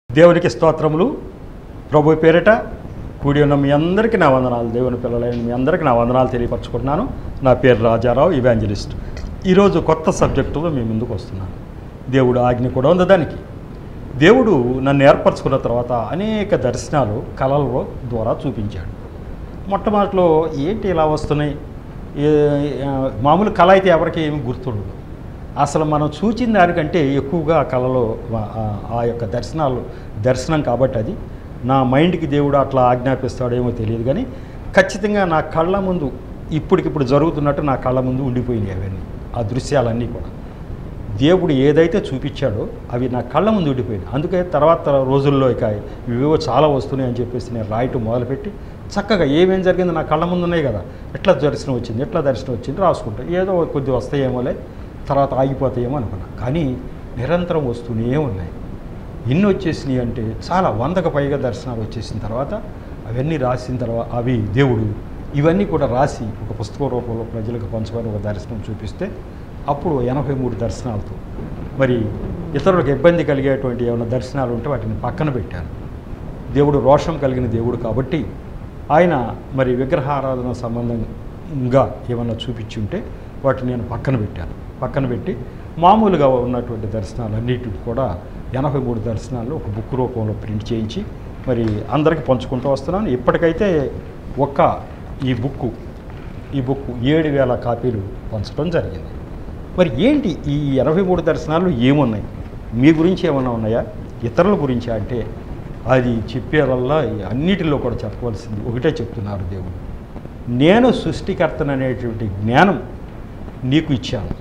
దేవునికి స్తోత్రములు ప్రభు పేరిట కూడి ఉన్న మీ అందరికీ నా వందనాలు దేవుని పిల్లలైన మీ అందరికీ నా వందనాలు తెలియపరచుకుంటున్నాను నా పేరు రాజారావు ఇవాంజలిస్ట్ ఈరోజు కొత్త సబ్జెక్టులో మీ ముందుకు వస్తున్నాను దేవుడు ఆజ్ఞ కూడా ఉంది దానికి దేవుడు నన్ను ఏర్పరచుకున్న తర్వాత అనేక దర్శనాలు కళల ద్వారా చూపించాడు మొట్టమొదటిలో ఏంటి ఇలా వస్తున్నాయి ఏ- ఆ, మామూలు కళ అయితే ఎవరికి ఏమి గుర్తుండదు అసలు మనం చూచిన దానికంటే ఎక్కువగా ఆ కళలో ఆ- ఆ- ఆ యొక్క దర్శనాలు దర్శనం కాబట్టి అది నా మైండ్కి దేవుడు అట్లా ఆజ్ఞాపిస్తాడేమో తెలియదు కానీ ఖచ్చితంగా నా కళ్ళ ముందు ఇప్పటికిప్పుడు జరుగుతున్నట్టు నా కళ్ళ ముందు ఉండిపోయినాయి అవన్నీ ఆ దృశ్యాలన్నీ కూడా దేవుడు ఏదైతే చూపించాడో అవి నా కళ్ళ ముందు ఉండిపోయినాయి అందుకే తర్వాత రోజుల్లో ఇక ఇవేవో చాలా వస్తున్నాయి అని చెప్పేసి నేను రాయటం మొదలుపెట్టి చక్కగా ఏమేం జరిగింది నా కళ్ళ ముందు ఉన్నాయి కదా ఎట్లా దర్శనం వచ్చింది ఎట్లా దర్శనం వచ్చింది రాసుకుంటా ఏదో కొద్ది వస్తాయేమోలే తర్వాత ఆగిపోతాయేమో అనుకున్నా కానీ నిరంతరం వస్తూనే ఉన్నాయి ఎన్ని వచ్చేసినాయి అంటే చాలా వందకు పైగా దర్శనాలు వచ్చేసిన తర్వాత అవన్నీ రాసిన తర్వాత అవి దేవుడు ఇవన్నీ కూడా రాసి ఒక పుస్తక రూపంలో ప్రజలకు పంచుకొని ఒక దర్శనం చూపిస్తే అప్పుడు ఎనభై మూడు దర్శనాలతో మరి ఇతరులకు ఇబ్బంది కలిగేటువంటి ఏమైనా దర్శనాలు ఉంటే వాటిని పక్కన పెట్టాను దేవుడు రోషం కలిగిన దేవుడు కాబట్టి ఆయన మరి విగ్రహారాధన సంబంధంగా ఏమన్నా చూపించి ఉంటే వాటిని నేను పక్కన పెట్టాను పక్కన పెట్టి మామూలుగా ఉన్నటువంటి దర్శనాలు అన్నిటికి కూడా ఎనభై మూడు దర్శనాలు ఒక బుక్ రూపంలో ప్రింట్ చేయించి మరి అందరికీ పంచుకుంటూ వస్తున్నాను ఇప్పటికైతే ఒక్క ఈ బుక్ ఈ బుక్ ఏడు వేల కాపీలు పంచడం జరిగింది మరి ఏంటి ఈ ఎనభై మూడు దర్శనాలు ఏమున్నాయి మీ గురించి ఏమన్నా ఉన్నాయా ఇతరుల గురించి అంటే అది చెప్పేవల్ల అన్నిటిలో కూడా చెప్పవలసింది ఒకటే చెప్తున్నారు దేవుడు నేను సృష్టికర్తననేటువంటి జ్ఞానం నీకు ఇచ్చాను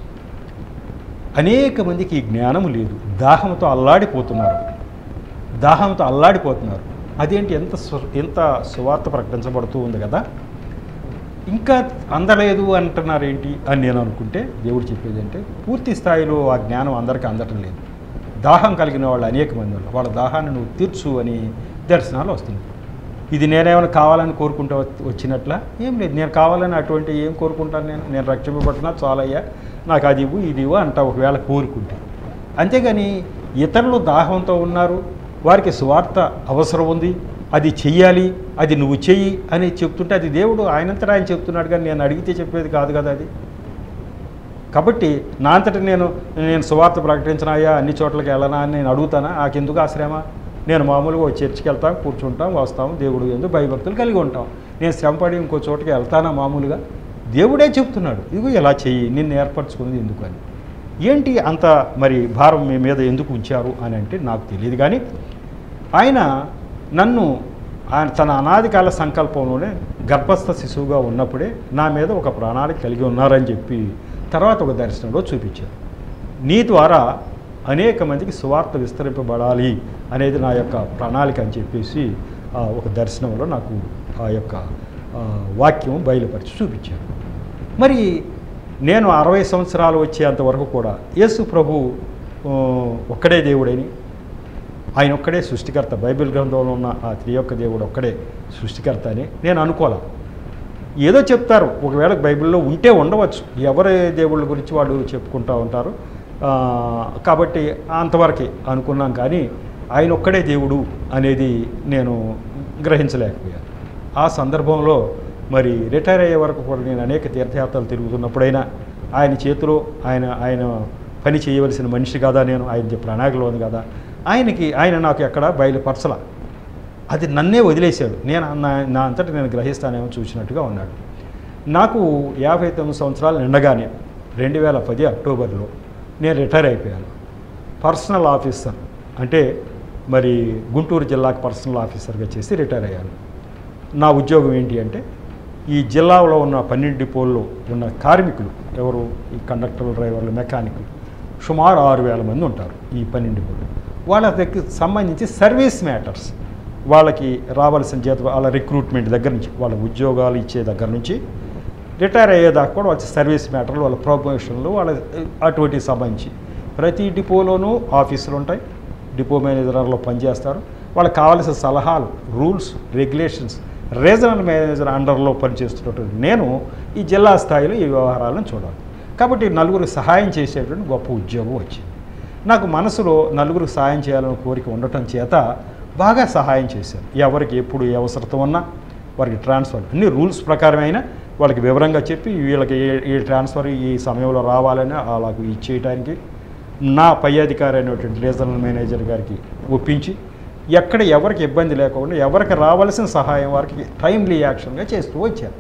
అనేక మందికి ఈ జ్ఞానం లేదు దాహంతో అల్లాడిపోతున్నారు దాహంతో అల్లాడిపోతున్నారు అదేంటి ఎంత సు- ఎంత సువార్త ప్రకటించబడుతూ ఉంది కదా ఇంకా అందలేదు అంటున్నారు ఏంటి అని నేను అనుకుంటే దేవుడు చెప్పేది అంటే పూర్తి స్థాయిలో ఆ జ్ఞానం అందరికీ అందటం లేదు దాహం కలిగిన వాళ్ళు అనేక మంది ఉన్నారు వాళ్ళ దాహాన్ని నువ్వు తీర్చు అని దర్శనాలు వస్తుంది ఇది నేనేమైనా కావాలని కోరుకుంటా వచ్- వచ్చినట్లా ఏం లేదు నేను కావాలని అటువంటి ఏం కోరుకుంటాను నేను నేను రక్షింపబడినా చాలయ్యా నాకు అది ఇవ్వు ఇది ఇవ్వు అంటా ఒకవేళ కోరుకుంటే అంతేగాని ఇతరులు దాహంతో ఉన్నారు వారికి స్వార్థ అవసరం ఉంది అది చెయ్యాలి అది నువ్వు చెయ్యి అని చెప్తుంటే అది దేవుడు ఆయనంతటా ఆయన చెప్తున్నాడు కానీ నేను అడిగితే చెప్పేది కాదు కదా అది కాబట్టి నా అంతటి నేను నేను సువార్త ప్రకటించినాయా అన్ని చోట్లకి వెళ్ళనా అని నేను అడుగుతానా నాకెందుకు ఆ శ్రమ నేను మామూలుగా ఓ చర్చికి వెళ్తాం కూర్చుంటాం వస్తాం దేవుడు ఎందుకు భయభక్తులు కలిగి ఉంటాం నేను శ్రమపడి ఇంకో చోటుకి వెళ్తానా మామూలుగా దేవుడే చెప్తున్నాడు ఇదిగో ఇలా చెయ్యి నిన్ను ఏర్పరచుకున్నది ఎందుకు అని ఏంటి అంత మరి భారం మీ మీద ఎందుకు ఉంచారు అని అంటే నాకు తెలియదు కానీ ఆయన నన్ను ఆయన తన అనాది కాల సంకల్పంలోనే గర్భస్థ శిశువుగా ఉన్నప్పుడే నా మీద ఒక ప్రణాళిక కలిగి ఉన్నారని చెప్పి తర్వాత ఒక దర్శనంలో చూపించారు నీ ద్వారా అనేక మందికి సువార్త విస్తరింపబడాలి అనేది నా యొక్క ప్రణాళిక అని చెప్పేసి ఆ, ఒక దర్శనంలో నాకు ఆ యొక్క ఆ, వాక్యం బయలుపరిచి చూపించారు మరి నేను అరవై సంవత్సరాలు వచ్చేంత వరకు కూడా యేసు ప్రభు ఆ, ఒక్కడే దేవుడని ఆయన ఒక్కడే సృష్టికర్త బైబిల్ గ్రంథంలో ఉన్న ఆ త్రియొక్క దేవుడు ఒక్కడే సృష్టికర్త అని నేను అనుకోలే ఏదో చెప్తారు ఒకవేళ బైబిల్లో ఉంటే ఉండవచ్చు ఎవరి దేవుళ్ళ గురించి వాళ్ళు చెప్పుకుంటూ ఉంటారు ఆ, కాబట్టి అంతవరకే అనుకున్నాం కానీ ఆయన ఒక్కడే దేవుడు అనేది నేను గ్రహించలేకపోయాను ఆ సందర్భంలో మరి రిటైర్ అయ్యే వరకు కూడా నేను అనేక తీర్థయాత్రలు తిరుగుతున్నప్పుడైనా ఆయన చేతిలో ఆయన ఆయన పని చేయవలసిన మనిషి కదా నేను ఆయన ప్రణాళికలో ఉంది కదా ఆయనకి ఆయన నాకు ఎక్కడ బయలుపరచల అది నన్నే వదిలేశాడు నేను నా నా అంతటి నేను గ్రహిస్తానేమో చూసినట్టుగా ఉన్నాడు నాకు యాభై తొమ్మిది సంవత్సరాలు నిండగానే రెండు వేల పది అక్టోబర్లో నేను రిటైర్ అయిపోయాను పర్సనల్ ఆఫీసర్ అంటే మరి గుంటూరు జిల్లాకు పర్సనల్ ఆఫీసర్గా చేసి రిటైర్ అయ్యాను నా ఉద్యోగం ఏంటి అంటే ఈ జిల్లాలో ఉన్న పన్నెండు డిపోల్లో ఉన్న కార్మికులు ఎవరు ఈ కండక్టర్లు డ్రైవర్లు మెకానికులు సుమారు ఆరు వేల మంది ఉంటారు ఈ పన్నెండు డిపోలు వాళ్ళ దగ్గర సంబంధించి సర్వీస్ మ్యాటర్స్ వాళ్ళకి రావాల్సిన జీతం వాళ్ళ రిక్రూట్మెంట్ దగ్గర నుంచి వాళ్ళ ఉద్యోగాలు ఇచ్చే దగ్గర నుంచి రిటైర్ అయ్యేదాకా కూడా వాళ్ళ సర్వీస్ మ్యాటర్లు వాళ్ళ ప్రమోషన్లు వాళ్ళ అటువంటికి సంబంధించి ప్రతి డిపోలోనూ ఆఫీసులు ఉంటాయి డిపో మేనేజర్లో పనిచేస్తారు వాళ్ళకి కావాల్సిన సలహాలు రూల్స్ రెగ్యులేషన్స్ రీజనల్ మేనేజర్ అండర్లో పనిచేస్తున్నటువంటి నేను ఈ జిల్లా స్థాయిలో ఈ వ్యవహారాలను చూడాలి కాబట్టి నలుగురికి సహాయం చేసేటువంటి గొప్ప ఉద్యోగం వచ్చింది నాకు మనసులో నలుగురికి సహాయం చేయాలని కోరిక ఉండటం చేత బాగా సహాయం చేశాను ఎవరికి ఎప్పుడు ఏ అవసరం ఉన్నా వారికి ట్రాన్స్ఫర్ అన్ని రూల్స్ ప్రకారమైన వాళ్ళకి వివరంగా చెప్పి వీళ్ళకి ఏ- ఈ ట్రాన్స్ఫర్ ఈ సమయంలో రావాలని అలాగ ఇచ్చేయడానికి నా పై అధికారి అయినటువంటి రీజనల్ మేనేజర్ గారికి ఒప్పించి ఎక్కడ ఎవరికి ఇబ్బంది లేకుండా ఎవరికి రావాల్సిన సహాయం వారికి టైమ్లీ యాక్షన్గా చేస్తూ వచ్చాను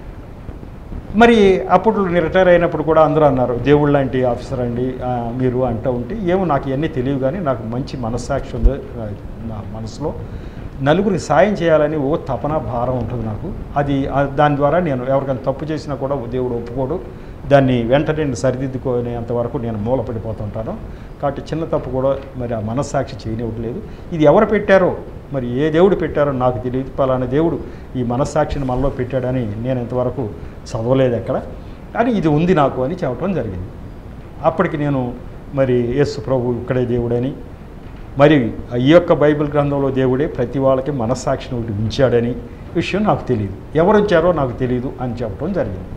మరి అప్పుడు నేను రిటైర్ అయినప్పుడు కూడా అందరూ అన్నారు దేవుళ్ళు లాంటి ఆఫీసర్ అండి ఆ, మీరు అంటూ ఉంటే ఏమో నాకు ఇవన్నీ తెలియవు కానీ నాకు మంచి మనస్సాక్షి ఉంది ఆ, నా మనసులో నలుగురికి సాయం చేయాలని ఓ తపన భారం ఉంటుంది నాకు అది ఆ, దాని ద్వారా నేను ఎవరికైనా తప్పు చేసినా కూడా దేవుడు ఒప్పుకోడు దాన్ని వెంటనే నేను సరిదిద్దుకునేంత వరకు నేను మూలపడిపోతుంటాను కాబట్టి చిన్న తప్పు కూడా మరి ఆ మనస్సాక్షి చేయనివ్వట్లేదు ఇది ఎవరు పెట్టారో మరి ఏ దేవుడు పెట్టారో నాకు తెలియదు పలానా దేవుడు ఈ మనస్సాక్షిని మనలో పెట్టాడని నేను ఇంతవరకు చదవలేదు ఎక్కడ కానీ ఇది ఉంది నాకు అని చెప్పడం జరిగింది అప్పటికి నేను మరి యేసు ప్రభు ఇక్కడే దేవుడని మరి ఈ యొక్క బైబిల్ గ్రంథంలో దేవుడే ప్రతి వాళ్ళకి మనస్సాక్షిని ఒకటి ఉంచాడని విషయం నాకు తెలియదు ఎవరు ఉంచారో నాకు తెలియదు అని చెప్పడం జరిగింది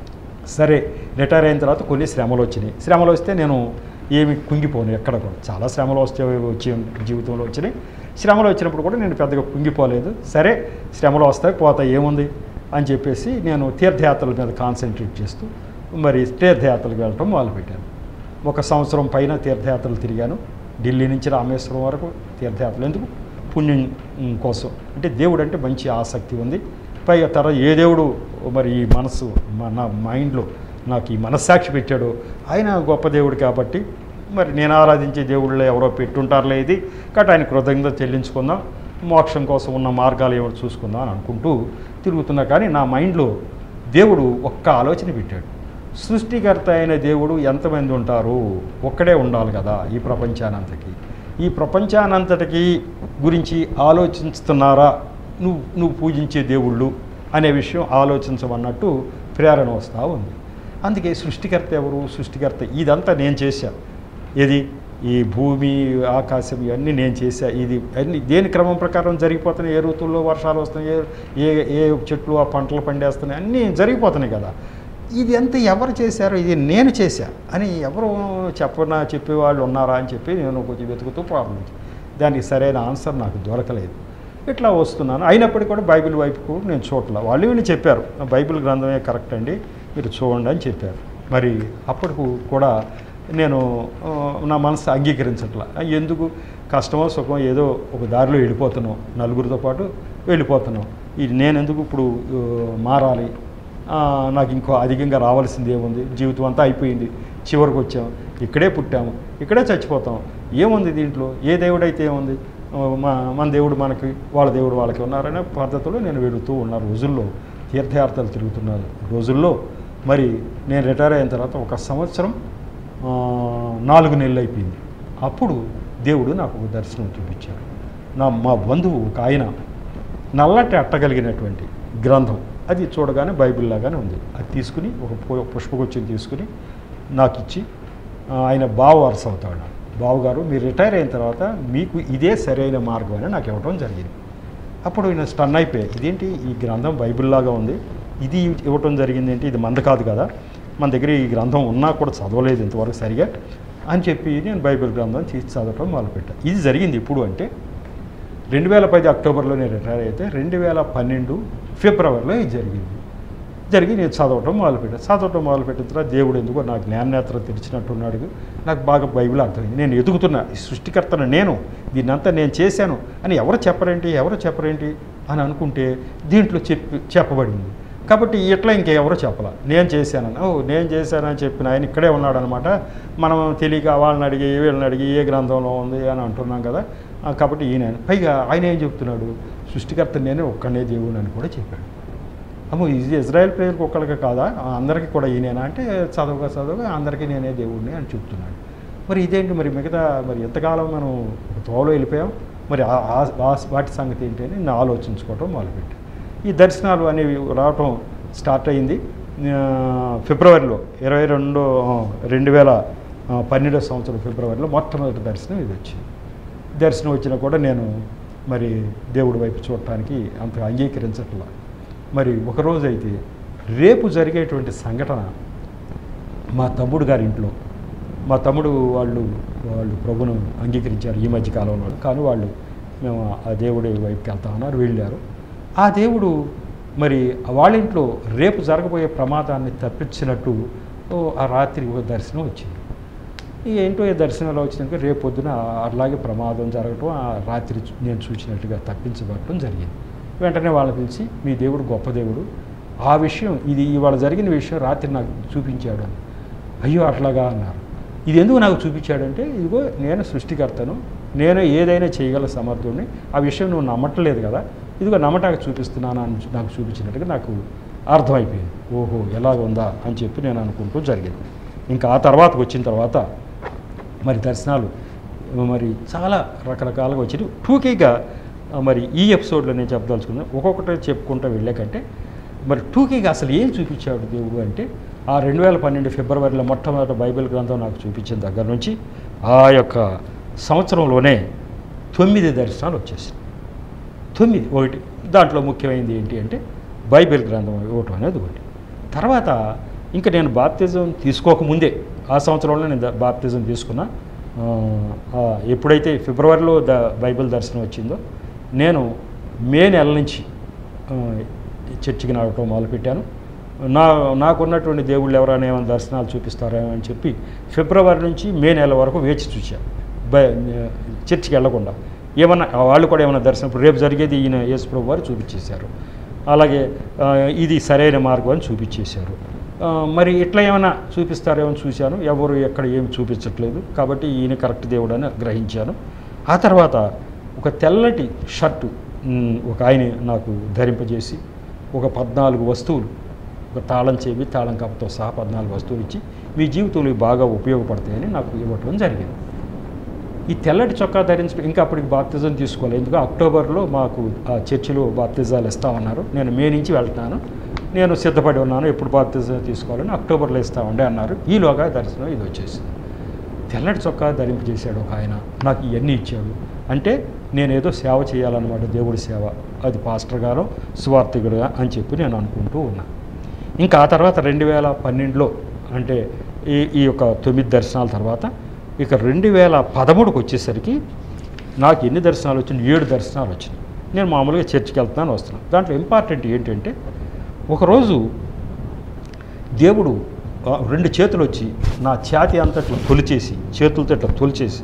సరే రిటైర్ అయిన తర్వాత కొన్ని శ్రమలు వచ్చినాయి శ్రమలు వస్తే నేను ఏమి కుంగిపోను ఎక్కడ కూడా చాలా శ్రమలు వస్తే వచ్చే జీవితంలో వచ్చినాయి శ్రమలు వచ్చినప్పుడు కూడా నేను పెద్దగా కుంగిపోలేదు సరే శ్రమలు వస్తాయి పోతాయి ఏముంది అని చెప్పేసి నేను తీర్థయాత్రల మీద కాన్సన్ట్రేట్ చేస్తూ మరి తీర్థయాత్రలకు వెళ్ళటం మొదలుపెట్టాను ఒక సంవత్సరం పైన తీర్థయాత్రలు తిరిగాను ఢిల్లీ నుంచి రామేశ్వరం వరకు తీర్థయాత్రలు ఎందుకు పుణ్యం ఉమ్, కోసం అంటే దేవుడు అంటే మంచి ఆసక్తి ఉంది పైగా తర్వాత ఏ దేవుడు మరి ఈ మనసు మా- నా మైండ్లో నాకు ఈ మనస్సాక్షి పెట్టాడు ఆయన గొప్ప దేవుడు కాబట్టి మరి నేను ఆరాధించే దేవుళ్ళు ఎవరో పెట్టుంటారులే ఇది కాబట్టి ఆయన కృతజ్ఞత చెల్లించుకుందాం మోక్షం కోసం ఉన్న మార్గాలు ఏమో చూసుకుందాం అని అనుకుంటూ తిరుగుతున్నా కానీ నా మైండ్లో దేవుడు ఒక్క ఆలోచన పెట్టాడు సృష్టికర్త అయిన దేవుడు ఎంతమంది ఉంటారు ఒక్కడే ఉండాలి కదా ఈ ప్రపంచానంతకి ఈ ప్రపంచానంతటికి గురించి ఆలోచిస్తున్నారా నువ్వు నువ్వు పూజించే దేవుళ్ళు అనే విషయం ఆలోచించమన్నట్టు ప్రేరణ వస్తూ ఉంది అందుకే సృష్టికర్త ఎవరు సృష్టికర్త ఇదంతా నేను చేశా ఇది ఈ భూమి ఆకాశం ఇవన్నీ నేను చేశా ఇది అన్ని దేని క్రమం ప్రకారం జరిగిపోతున్నాయి ఏ ఋతువుల్లో వర్షాలు వస్తున్నాయి ఏ ఏ ఏ చెట్లు ఆ పంటలు పండేస్తున్నాయి అన్నీ జరిగిపోతున్నాయి కదా ఇది ఎంత ఎవరు చేశారో ఇది నేను చేశా అని ఎవరు చెప్పనా చెప్పేవాళ్ళు ఉన్నారా అని చెప్పి నేను కొంచెం వెతుకుతూ ప్రాబ్లం దానికి సరైన ఆన్సర్ నాకు దొరకలేదు ఇట్లా వస్తున్నాను అయినప్పటికీ కూడా బైబిల్ వైపుకు నేను చూడలే వాళ్ళు వీళ్ళు చెప్పారు బైబిల్ గ్రంథమే కరెక్ట్ అండి మీరు చూడండి అని చెప్పారు మరి అప్పటికు కూడా నేను ఆ, నా మనసు అంగీకరించట్లా ఎందుకు కష్టమో సుఖమో ఏదో ఒక దారిలో వెళ్ళిపోతున్నాం నలుగురితో పాటు వెళ్ళిపోతున్నాం ఇది నేను ఎందుకు ఇప్పుడు ఆ, మారాలి ఆ, నాకు ఇంకో అధికంగా రావాల్సింది ఏముంది జీవితం అంతా అయిపోయింది చివరికి వచ్చాం ఇక్కడే పుట్టాము ఇక్కడే చచ్చిపోతాం ఏముంది దీంట్లో ఏ దేవుడైతే ఏముంది ఆ, మా మన దేవుడు మనకి వాళ్ళ దేవుడు వాళ్ళకి ఉన్నారనే పద్ధతిలో నేను వెళుతూ ఉన్న రోజుల్లో తీర్థయాత్రలు తిరుగుతున్న రోజుల్లో మరి నేను రిటైర్ అయిన తర్వాత ఒక సంవత్సరం ఆ, నాలుగు నెలలు అయిపోయింది అప్పుడు దేవుడు నాకు ఒక దర్శనం చూపించాడు నా మా బంధువు ఒక ఆయన నల్లటి అట్టగలిగినటువంటి గ్రంథం అది చూడగానే బైబిల్ లాగానే ఉంది అది తీసుకుని ఒక పు- పుష్పగుచ్చం తీసుకుని నాకు ఇచ్చి ఆ, ఆయన బావ వరుస అవుతాడు నాకు. బావగారు మీరు రిటైర్ అయిన తర్వాత మీకు ఇదే సరైన మార్గం అని నాకు ఇవ్వడం జరిగింది అప్పుడు ఈయన స్టన్ అయిపోయాయి ఇదేంటి ఈ గ్రంథం బైబిల్ లాగా ఉంది ఇది ఇవ్వటం జరిగింది ఏంటి ఇది మంద కాదు కదా మన దగ్గర ఈ గ్రంథం ఉన్నా కూడా చదవలేదు ఇంతవరకు సరిగా అని చెప్పి నేను బైబిల్ గ్రంథం తీసి చదవటం మొదలుపెట్టాను ఇది జరిగింది ఇప్పుడు అంటే రెండు వేల పది అక్టోబర్లో నేను రిటైర్ అయితే రెండు వేల పన్నెండు ఫిబ్రవరిలో ఇది జరిగింది జరిగి నేను చదవటం మొదలుపెట్టాను చదవటం మొదలుపెట్టిన తర్వాత దేవుడు ఎందుకో నా జ్ఞాననేత్ర తెరిచినట్టున్నాడు నాకు బాగా బైబిల్ అర్థమైంది నేను ఎదుగుతున్నా ఈ సృష్టికర్తను నేను దీన్నంతా నేను చేశాను అని ఎవరు చెప్పరేంటి ఎవరు చెప్పరేంటి అని అనుకుంటే దీంట్లో చెప్పి చెప్పబడింది కాబట్టి ఇట్లా ఇంకెవరో చెప్పాల నేను చేశానని ఓ నేను చేశానని చెప్పిన ఆయన ఇక్కడే ఉన్నాడనమాట మనం తెలియక వాళ్ళని అడిగి వీళ్ళని అడిగి ఏ గ్రంథంలో ఉంది అని అంటున్నాం కదా ఆ, కాబట్టి ఈయన పైగా ఆయన ఏం చెప్తున్నాడు సృష్టికర్త నేనే ఒక్కనే దేవుడు అని కూడా చెప్పాడు అమ్మో ఇది ఇజ్రాయెల్ ప్రజలకు ఒక్కళ్ళకి కాదా ఆ, అందరికీ కూడా ఈయనేనా అంటే చదవగా చదవగా అందరికీ నేనే దేవుడిని అని చెప్తున్నాడు మరి ఇదేంటి మరి మిగతా మరి ఎంతకాలం మనం ఒక తోవలో వెళ్ళిపోయాం మరి ఆ- ఆ- ఆ- వాటి సంగతి ఏంటి అని నేను ఆలోచించుకోవటం మొదలుపెట్టాను ఈ దర్శనాలు అనేవి రావటం స్టార్ట్ అయింది ఆ, ఫిబ్రవరిలో ఇరవై రెండు రెండు వేల ఆ, పన్నెండో సంవత్సరం ఫిబ్రవరిలో మొట్టమొదటి దర్శనం ఇది వచ్చింది దర్శనం వచ్చినా కూడా నేను మరి దేవుడి వైపు చూడటానికి అంత అంగీకరించట్లా మరి ఒకరోజు అయితే రేపు జరిగేటువంటి సంఘటన మా తమ్ముడు గారి ఇంట్లో మా తమ్ముడు వాళ్ళు వాళ్ళు ప్రభును అంగీకరించారు ఈ మధ్య కాలంలో కానీ వాళ్ళు మేము ఆ దేవుడి వైపుకి వెళ్తా ఉన్నారు వెళ్ళారు ఆ దేవుడు మరి వాళ్ళ ఇంట్లో రేపు జరగబోయే ప్రమాదాన్ని తప్పించినట్టు ఓ ఆ రాత్రి ఒక దర్శనం వచ్చింది ఈ ఏంటో ఈ దర్శనంలో వచ్చినాక రేపు పొద్దున అలాగే ప్రమాదం జరగటం ఆ రాత్రి చూ- నేను చూసినట్టుగా తప్పించబడటం జరిగింది వెంటనే వాళ్ళని పిలిచి మీ దేవుడు గొప్ప దేవుడు ఆ విషయం ఇది ఇవాళ జరిగిన విషయం రాత్రి నాకు చూపించాడు అని అయ్యో అట్లాగా అన్నారు ఇది ఎందుకు నాకు చూపించాడంటే ఇదిగో నేను సృష్టికర్తను నేను ఏదైనా చేయగల సమర్థుడిని ఆ విషయం నువ్వు నమ్మట్లేదు కదా ఇదిగో నమ్మటానికి చూపిస్తున్నాను అని నాకు చూపించినట్టుగా నాకు అర్థమైపోయింది ఓహో ఎలాగ ఉందా అని చెప్పి నేను అనుకుంటూ జరిగింది ఇంకా ఆ తర్వాతకు వచ్చిన తర్వాత మరి దర్శనాలు మరి చాలా రకరకాలుగా వచ్చి టూకీగా ఆ, మరి ఈ ఎపిసోడ్లో నేను చెప్పదలుచుకున్నాను ఒక్కొక్కటి చెప్పుకుంటూ వెళ్ళే కంటే మరి టూకీగా అసలు ఏం చూపించాడు దేవుడు అంటే ఆ రెండు వేల పన్నెండు ఫిబ్రవరిలో మొట్టమొదటి బైబిల్ గ్రంథం నాకు చూపించిన దగ్గర నుంచి ఆ యొక్క సంవత్సరంలోనే తొమ్మిది దర్శనాలు వచ్చేసాయి తొమ్మిది ఒకటి దాంట్లో ముఖ్యమైనది ఏంటి అంటే బైబిల్ గ్రంథం ఇవ్వటం అనేది ఒకటి తర్వాత ఇంకా నేను బాప్తిజం తీసుకోకముందే ఆ సంవత్సరంలో నేను ద- బాప్తిజం తీసుకున్నా ఆ, ఆ, ఎప్పుడైతే ఫిబ్రవరిలో ద బైబిల్ దర్శనం వచ్చిందో నేను మే నెల నుంచి ఆ, చర్చికి నడవటం మొదలుపెట్టాను నా నాకున్నటువంటి దేవుళ్ళు ఎవరైనా ఏమైనా దర్శనాలు చూపిస్తారేమో అని చెప్పి ఫిబ్రవరి నుంచి మే నెల వరకు వేచి చూశాను బై చర్చికి వెళ్లకుండా ఏమన్నా వాళ్ళు కూడా ఏమైనా దర్శనం ఇప్పుడు రేపు జరిగేది ఈయన యేసుప్రభు వారు చూపించేశారు అలాగే ఆ, ఇది సరైన మార్గం అని చూపించేశారు ఆ, మరి ఇట్లా ఏమైనా చూపిస్తారేమో అని చూశాను ఎవరు ఎక్కడ ఏమి చూపించట్లేదు కాబట్టి ఈయన కరెక్ట్ దేవుడు అని గ్రహించాను ఆ తర్వాత ఒక తెల్లటి షర్టు ఉమ్, ఒక ఆయన నాకు ధరింపజేసి ఒక పద్నాలుగు వస్తువులు ఒక తాళం చెవి తాళం కప్పతో సహా పద్నాలుగు వస్తువులు ఇచ్చి మీ జీవితంలో ఇవి బాగా ఉపయోగపడతాయని నాకు ఇవ్వటం జరిగింది ఈ తెల్లటి చొక్కా ధరించడం ఇంకా అప్పటికి బాప్తిజం తీసుకోవాలి ఎందుకు అక్టోబర్లో మాకు ఆ చర్చిలో బాప్తిజాలు ఇస్తామన్నారు నేను మే నుంచి వెళ్తున్నాను నేను సిద్ధపడి ఉన్నాను ఎప్పుడు బాప్తిజం తీసుకోవాలని అక్టోబర్లో ఇస్తామండి అన్నారు ఈలోగా దర్శనం ఇది వచ్చేసింది తెల్లటి చొక్కా ధరింపు చేశాడు ఒక ఆయన నాకు ఇవన్నీ ఇచ్చాడు అంటే నేను ఏదో సేవ చేయాలన్నమాట దేవుడి సేవ అది పాస్టర్ గారు సువార్థికుడుగా అని చెప్పి నేను అనుకుంటూ ఉన్నా ఇంకా ఆ తర్వాత రెండు వేల పన్నెండులో అంటే ఈ ఈ యొక్క తొమ్మిది దర్శనాల తర్వాత ఇక రెండు వేల పదమూడుకి వచ్చేసరికి నాకు ఎన్ని దర్శనాలు వచ్చినాయి ఏడు దర్శనాలు వచ్చినాయి నేను మామూలుగా చర్చికి వెళ్తున్నాను వస్తున్నాను దాంట్లో ఇంపార్టెంట్ ఏంటంటే ఒకరోజు దేవుడు ఆ, రెండు చేతులు వచ్చి నా ఛాతి అంతా ఇట్లా తొలిచేసి చేతులతో ఇట్లా తొలిచేసి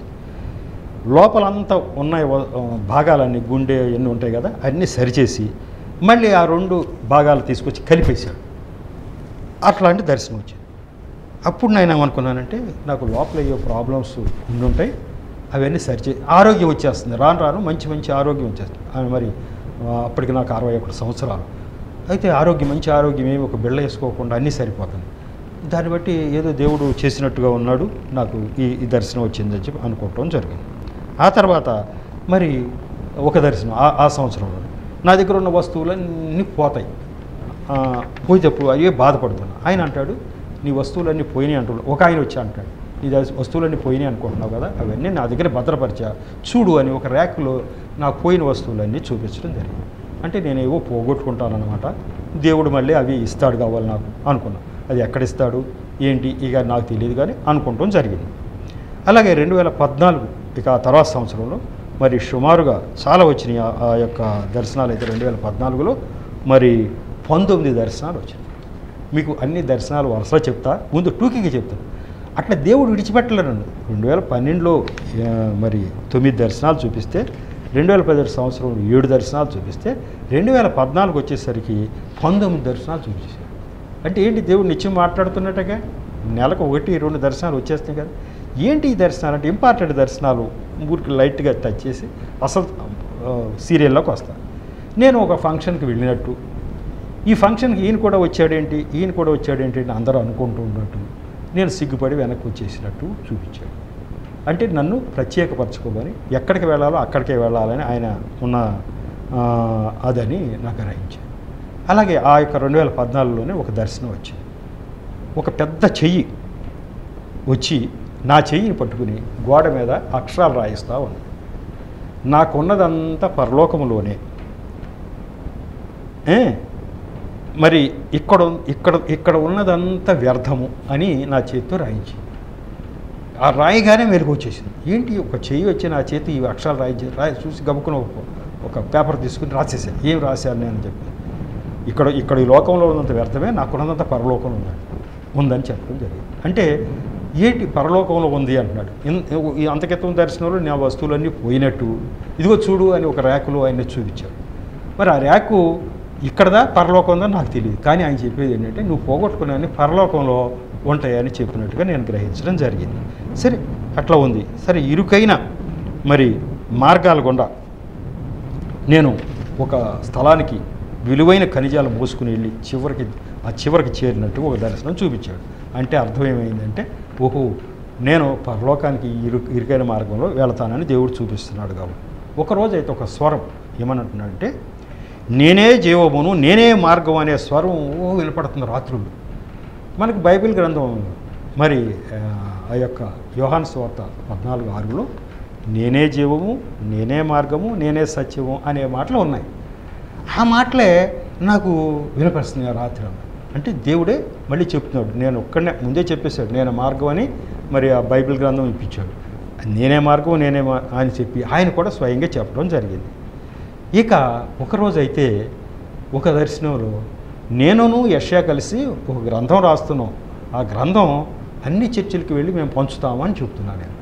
లోపలంతా ఉన్న వ- ఆ, భాగాలన్నీ గుండె ఎన్ని ఉంటాయి కదా అన్నీ సరిచేసి మళ్ళీ ఆ రెండు భాగాలు తీసుకొచ్చి కలిపేశాడు అట్లాంటి దర్శనం వచ్చింది అప్పుడు నేను ఏమనుకున్నానంటే నాకు లోపల ఏవో ప్రాబ్లమ్స్ ఉండి ఉంటాయి అవన్నీ సరిచే ఆరోగ్యం వచ్చేస్తుంది రాను రాను మంచి మంచి ఆరోగ్యం వచ్చేస్తుంది ఆమె మరి ఆ, అప్పటికి నాకు అరవై ఒకటి సంవత్సరాలు అయితే ఆరోగ్యం మంచి ఆరోగ్యం ఏమి ఒక బిళ్ళ వేసుకోకుండా అన్నీ సరిపోతుంది దాన్ని బట్టి ఏదో దేవుడు చేసినట్టుగా ఉన్నాడు నాకు ఈ ఈ దర్శనం వచ్చిందని చెప్పి అనుకోవటం జరిగింది ఆ తర్వాత మరి ఒక దర్శనం ఆ ఆ సంవత్సరంలో నా దగ్గర ఉన్న వస్తువులన్నీ పోతాయి ఆ, పోయేటప్పుడు అయ్యే బాధపడుతున్నా ఆయన అంటాడు నీ వస్తువులన్నీ పోయినాయి అంటున్నాడు ఒక ఆయన వచ్చి అంటాడు నీ దగ్గర వస్తువులన్నీ పోయినాయి అనుకుంటున్నావు కదా అవన్నీ నా దగ్గర భద్రపరిచా చూడు అని ఒక ర్యాక్లో నాకు పోయిన వస్తువులన్నీ చూపించడం జరిగింది అంటే నేను ఏవో పోగొట్టుకుంటానన్నమాట దేవుడు మళ్ళీ అవి ఇస్తాడు కావాలి నాకు అనుకున్నా అది ఎక్కడ ఇస్తాడు ఏంటి ఇక నాకు తెలియదు కానీ అనుకుంటాం జరిగింది అలాగే రెండు వేల పద్నాలుగు ఇక ఆ తర్వాత సంవత్సరంలో మరి సుమారుగా చాలా వచ్చినాయి ఆ- ఆ యొక్క దర్శనాలు అయితే రెండు వేల పద్నాలుగులో మరి పంతొమ్మిది దర్శనాలు వచ్చినాయి మీకు అన్ని దర్శనాలు వరుసలో చెప్తా ముందు టూకీగా చెప్తాను అట్లా దేవుడు విడిచిపెట్టలేరు నన్ను రెండు వేల పన్నెండులో ఆ, మరి తొమ్మిది దర్శనాలు చూపిస్తే రెండు వేల పదిహేడు సంవత్సరంలో ఏడు దర్శనాలు చూపిస్తే రెండు వేల పద్నాలుగు వచ్చేసరికి పంతొమ్మిది దర్శనాలు చూపించారు అంటే ఏంటి దేవుడు నిత్యం మాట్లాడుతున్నట్టుగా నెలకు ఒకటి రెండు దర్శనాలు వచ్చేస్తాయి కదా ఏంటి ఈ దర్శనాలు అంటే ఇంపార్టెంట్ దర్శనాలు ఊరికి లైట్గా టచ్ చేసి అసలు ఆ, సీరియల్లోకి వస్తాను నేను ఒక ఫంక్షన్కి వెళ్ళినట్టు ఈ ఫంక్షన్కి ఈయన కూడా వచ్చాడేంటి ఈయన కూడా వచ్చాడేంటి అని అందరూ అనుకుంటూ ఉన్నట్టు నేను సిగ్గుపడి వెనక్కి వచ్చేసినట్టు చూపించాడు అంటే నన్ను ప్రత్యేకపరచుకోమని ఎక్కడికి వెళ్ళాలో అక్కడికే వెళ్ళాలని ఆయన ఉన్న ఆ, అదని నాకు గ్రహించాను అలాగే ఆ యొక్క రెండు వేల పద్నాలుగులోనే ఒక దర్శనం వచ్చింది ఒక పెద్ద చెయ్యి వచ్చి నా చెయ్యిని పట్టుకుని గోడ మీద అక్షరాలు రాయిస్తూ ఉంది నాకున్నదంతా పరలోకములోనే ఏ? మరి ఇక్కడ ఇక్కడ ఇక్కడ ఉన్నదంతా వ్యర్థము అని నా చేతితో రాయించి ఆ రాయిగానే మెరుగు వచ్చేసింది ఏంటి ఒక చెయ్యి వచ్చి నా చేతి ఈ అక్షరాలు రాయి రాయి చూసి గబుకుని ఒక ఒక పేపర్ తీసుకుని రాసేసాను ఏం రాశాను నేను చెప్పి ఇక్కడ ఇక్కడ ఈ లోకంలో ఉన్నంత వ్యర్థమే నాకున్నదంత పరలోకంలో ఉందండి ఉందని చెప్పడం జరిగింది అంటే ఏంటి పరలోకంలో ఉంది అంటున్నాడు ఇన్- ఈ అంతకితం దర్శనంలో నా వస్తువులన్నీ పోయినట్టు ఇదిగో చూడు అని ఒక ర్యాకులో ఆయన చూపించాడు మరి ఆ ర్యాకు ఇక్కడదా పరలోకం ఉందా నాకు తెలియదు కానీ ఆయన చెప్పేది ఏంటంటే నువ్వు పోగొట్టుకున్నావని పరలోకంలో ఉంటాయని చెప్పినట్టుగా నేను గ్రహించడం జరిగింది సరే అట్లా ఉంది సరే ఇరుకైన మరి మార్గాల గుండా నేను ఒక స్థలానికి విలువైన ఖనిజాలు మోసుకుని వెళ్ళి చివరికి ఆ చివరికి చేరినట్టు ఒక దర్శనం చూపించాడు అంటే అర్థం ఏమైందంటే ఓహో నేను పరలోకానికి ఇరు ఇరుకైన మార్గంలో వెళతానని దేవుడు చూపిస్తున్నాడు కాబట్టి ఒకరోజు అయితే ఒక స్వరం ఏమనంటున్నాడంటే నేనే జీవమును నేనే మార్గం అనే స్వరం ఓ వినపడుతుంది రాత్రులు మనకి బైబిల్ గ్రంథం మరి ఆ, ఆ యొక్క యోహాన్ స్వార్త పద్నాలుగు ఆరులో నేనే జీవము నేనే మార్గము నేనే సత్యము అనే మాటలు ఉన్నాయి ఆ మాటలే నాకు వినపరుస్తుంది ఆ రాత్రి అంతా. అంటే దేవుడే మళ్ళీ చెప్తున్నాడు నేను ఒక్కడనే ముందే చెప్పేశాడు నేను మార్గం అని మరి ఆ బైబిల్ గ్రంథం ఇప్పించాడు నేనే మార్గం నేనే మా- అని చెప్పి ఆయన కూడా స్వయంగా చెప్పడం జరిగింది ఇక ఒకరోజు అయితే ఒక దర్శనంలో నేనును యష్యా కలిసి ఒక గ్రంథం రాస్తున్నాం ఆ గ్రంథం అన్ని చర్చిలకు వెళ్ళి మేము పంచుతాము అని చెప్తున్నాను నేను